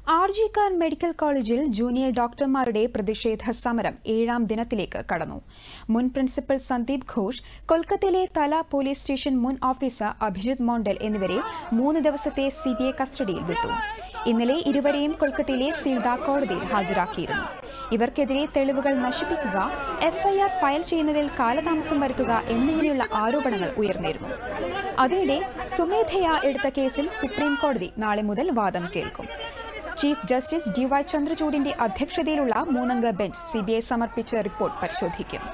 R G Kar medical കോളേജിൽ junior ഡോക്ടർമാരുടെ പ്രതിഷേധ സമരം ഏഴാം ദിനത്തിലേക്ക് കടന്നു മുൻ പ്രിൻസിപ്പൽ സന്ദീപ് ഘോഷ് കൊൽക്കത്തയിലെ തല പോലീസ് സ്റ്റേഷൻ മുൻ ഓഫീസർ അഭിജിത് മോണ്ടൽ എന്നിവരെ മൂന്ന് ദിവസത്തെ സിബിഐ കസ്റ്റഡിയിൽ വിട്ടു ഇന്നലെ ഇരുവരെയും കൊൽക്കത്തയിലെ സീൽദ കോടതിയിൽ ഹാജരാക്കിയിരുന്നു ഇവർക്കെതിരെ തെളിവുകൾ നശിപ്പിക്കുക എഫ്ഐആർ ഫയൽ ചെയ്യുന്നതിൽ കാലതാമസം വരുത്തുക എന്നിങ്ങനെയുള്ള ആരോപണങ്ങൾ ഉയർന്നിരുന്നു അതിനിടെ സ്വമേധയാ എടുത്ത കേസിൽ സുപ്രീം കോടതി നാളെ മുതൽ വാദം കേൾക്കും ചീഫ് ജസ്റ്റിസ് ഡി വൈ ചന്ദ്രചൂഡിന്റെ അധ്യക്ഷതയിലുള്ള മൂന്നംഗ ബെഞ്ച് സിബിഐ സമർപ്പിച്ച റിപ്പോർട്ട് പരിശോധിക്കും